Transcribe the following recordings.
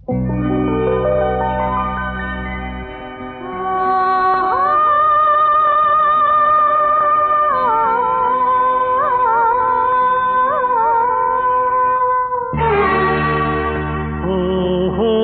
ఓహో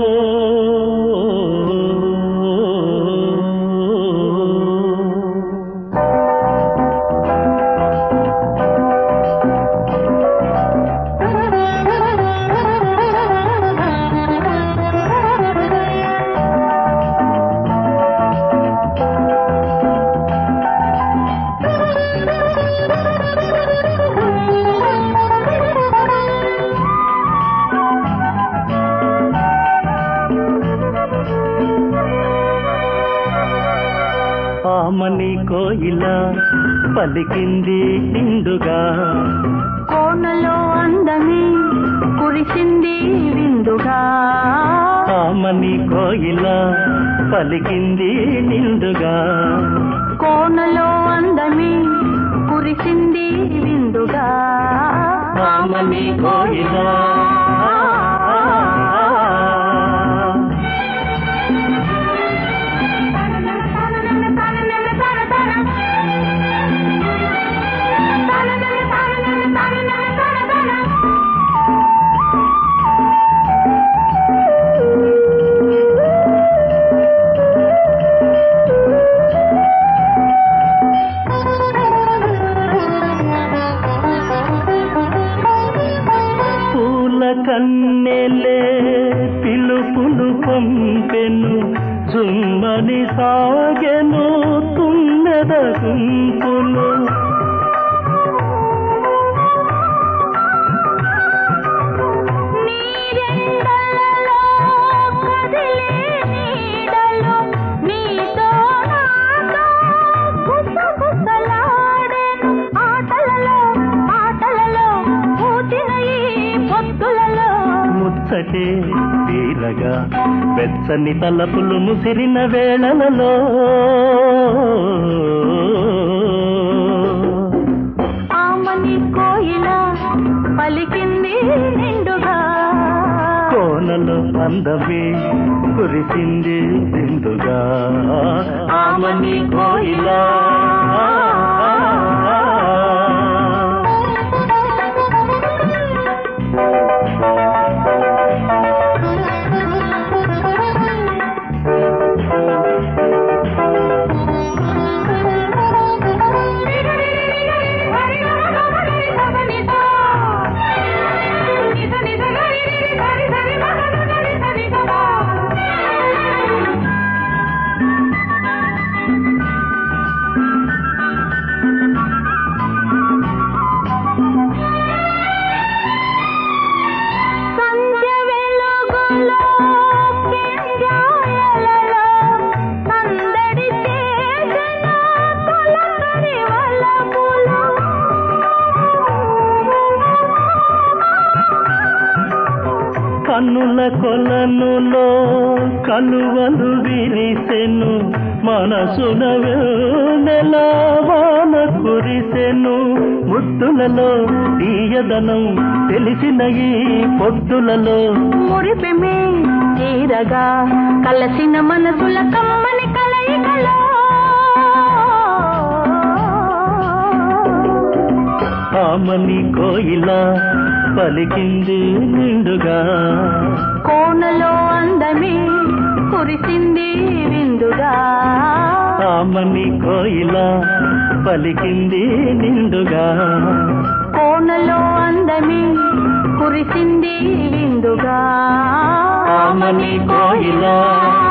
ఆమని కోయిల పలికింది నిండుగా కోనలో అందమే కురిసింది విందుగా ఆమని కోయిల పలికింది నిండుగా కోనలో అందమే కురిసింది విందుగా ఆమని కోయిల పూల కన్నెలే పిలుపులు పంపెను జుమ్మని సాగెను తుమ్మెద గుంపులు నీరెండలలో కదిలే నీడలో నీతో నాతో గుసగుసలాడెను ఆటలలో ఆటలలో పూచిన ఈ పొత్తులలో ముచ్చటే తీరగా వెచ్చని తలపులు ముసిరిన వేళలలో ఆమని కోయిల పలికింది నిండుగా కోనలో అందమే కురిసింది నిండుగా ఆమని కోయిలా సంధ్య వెలుగులో కింజాయలలో సందడి చేసిన తొలకరి వలపులో కన్నుల కొలనులో కలువలు విరిసెను మనసున నెల వాన కురిసెను ముద్దులలో తీయదనం తెలిసిన ఈ పొద్దులలో మురిపెమే తీరగా కలసిన మనసుల కమ్మని కలయికలో ఆమని కోయిల పలికింది నిండుగా కోనలో అందమే కురిసింది విందుగా ఆమని కోయిల పలికింది నిండుగా కోనలో అందమే కురిసింది విందుగా ఆమని కోయిల